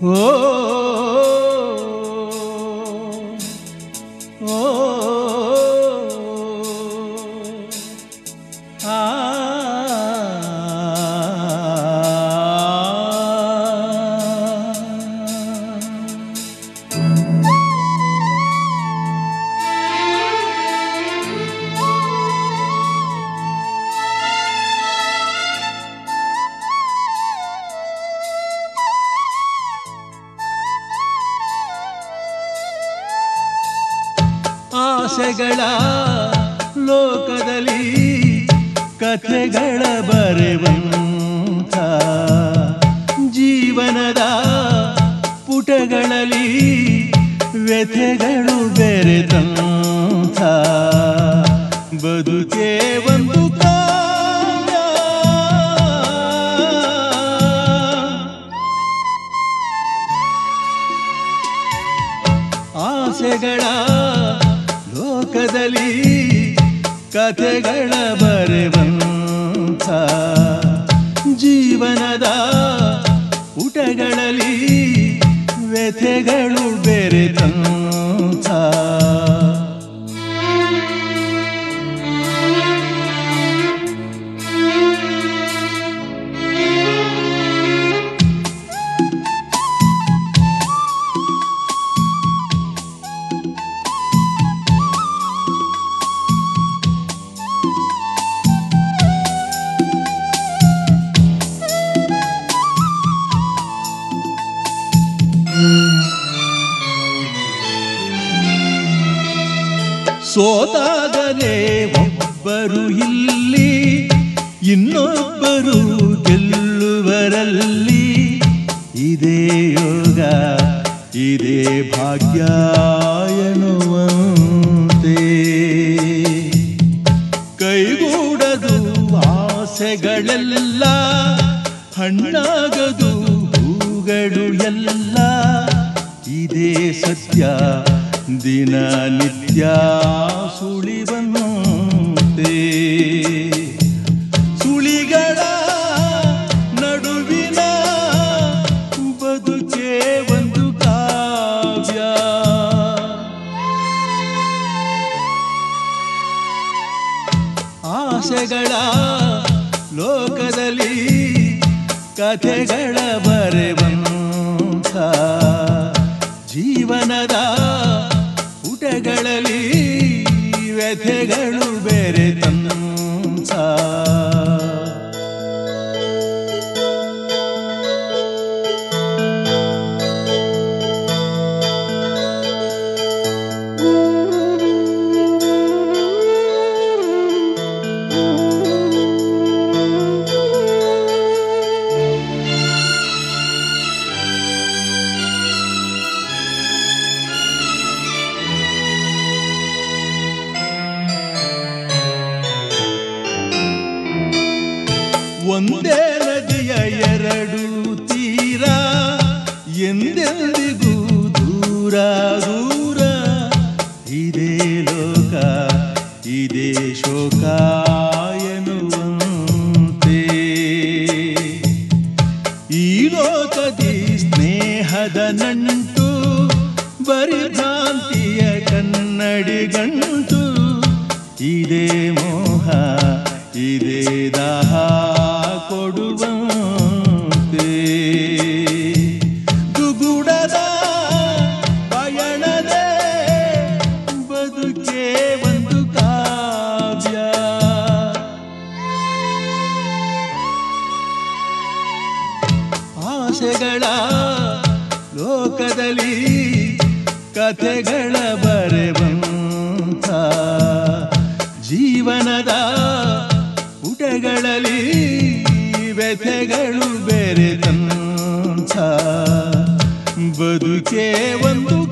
ಓ ಓ ಆ ಆಸೆಗಳ ಲೋಕದಲ್ಲಿ ಕಥೆಗಳ ಬರೆವಂಥ ಜೀವನದ ಪುಟಗಳಲ್ಲಿ ವ್ಯಥೆಗಳು ಬೆರೆತಂಥ ಬದುಕೇ ಒಂದು ಕಾವ್ಯ ಆಸೆಗಳ ಲೋಕದಲ್ಲಿ ಕಥೆಗಳ ಬರೆವಂಥ ಜೀವನದ ಊಟಗಳಲ್ಲಿ ವ್ಯಥೆಗಳು ಬೆರೆತಂಥ ಸೋತಾಗಲೇ ಒಬ್ಬರು ಇಲ್ಲಿ ಇನ್ನೊಬ್ಬರು ಗೆಲ್ಲುವರಲ್ಲಿ ಇದೇ ಯೋಗ ಇದೇ ಭಾಗ್ಯ ಎನ್ನುವಂತೆ ಕೈಗೂಡದು ಆಸೆಗಳೆಲ್ಲ ಹಣ್ಣಾಗದು ಹೂಗಳು ಎಲ್ಲ ಇದೇ ಸತ್ಯ ದಿನ ನಿತ್ಯ ಸುಳಿವಂತೆ ಸುಳಿಗಳ ನಡುವಿನ ಬದುಕೇ ಒಂದು ಕಾವ್ಯ ಆಸೆಗಳ ಲೋಕದಲ್ಲಿ ಕಥೆಗಳ ಬರೆವಂಥ ಜೀವನದ ಪುಟಗಳಲ್ಲಿ ವ್ಯಥೆಗಳು ಬೆರೆತಂಥ ಒಂದೇ ನದಿಯ ಎರಡು ತೀರ ಎಂದೆಂದಿಗೂ ದೂರ ದೂರ ಇದೇ ಲೋಕ ಇದೇ ಶೋಕ ಎನ್ನುವಂತೆ ಈ ಲೋಕದಿ ಸ್ನೇಹದ ನಂಟು ಬರಿ ಭ್ರಾಂತಿಯ ಕನ್ನಡಿ ಗಂಟು ಇದೇ ಮೋಹ ಇದೇ ದಾಹ ಕೊಡುವಂತೆ ದುಗುಡದ ಪಯಣದೇ ಬದುಕೇ ಒಂದು ಕಾವ್ಯ ಆಸೆಗಳ ಲೋಕದಲ್ಲಿ ಕಥೆಗಳ ಬರೆವಂಥ ಜೀವನದ ಪುಟಗಳಲ್ಲಿ ವ್ಯಥೆಗಳು ಬೆರೆತಂಥ ಬದುಕೇ ಒಂದು